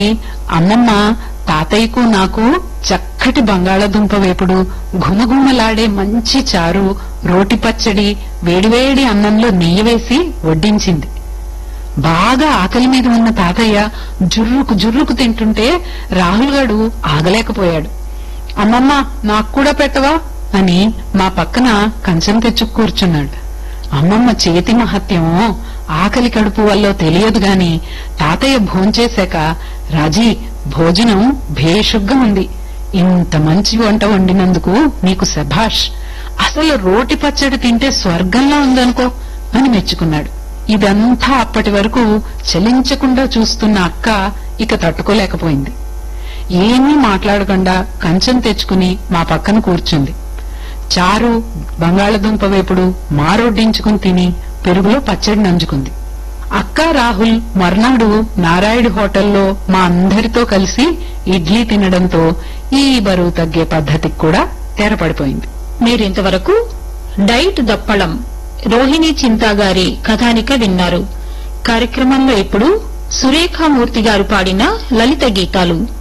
అమ్మమ్మ తాతయ్యకు నాకు చక్కటి బంగాళదుంప వేపుడు ఘుమఘుమలాడే మంచి చారు రోటి పచ్చడి వేడివేడి అన్నంలో నెయ్యి వేసి వడ్డించింది బాగా ఆకలి మీద ఉన్న తాతయ్య జుర్రుకు జుర్రుకు తింటుంటే రాహుల్ గాడు ఆగలేకపోయాడు అమ్మమ్మ నాకు కూడా పెట్టవా అని మా పక్కన కంచం తెచ్చు కూర్చున్నాడు అమ్మమ్మ చేతి మహత్యం ఆకలి కడుపు వల్ల తెలియదు గాని తాతయ్య భోంచేశాక రాజీ భోజనం భేషుగ్గా ఉంది ఇంత మంచి వంట వండినందుకు నీకు శభాష్ అసలు రోటి పచ్చడి తింటే స్వర్గంలా ఉందనుకో అని మెచ్చుకున్నాడు ఇదంతా అప్పటి వరకు చలించకుండా చూస్తున్న అక్క ఇక తట్టుకోలేకపోయింది ఏమీ మాట్లాడకుండా కంచం తెచ్చుకుని మా పక్కన కూర్చుంది చారు బంగాళదుంప వేపుడు మారొడ్డించుకుని తిని పెరుగులో పచ్చడి నంజుకుంది అక్క రాహుల్ మర్నాడు నారాయుడు హోటల్లో మా అందరితో కలిసి ఇడ్లీ తినడంతో ఈ బరువు తగ్గే పద్ధతికి కూడా తెరపడిపోయింది మీరింతవరకు డైట్ దప్పళం రోహిణి చింతా గారి కథానిక విన్నారు కార్యక్రమంలో ఇప్పుడు సురేఖామూర్తి గారు పాడిన లలిత గీతాలు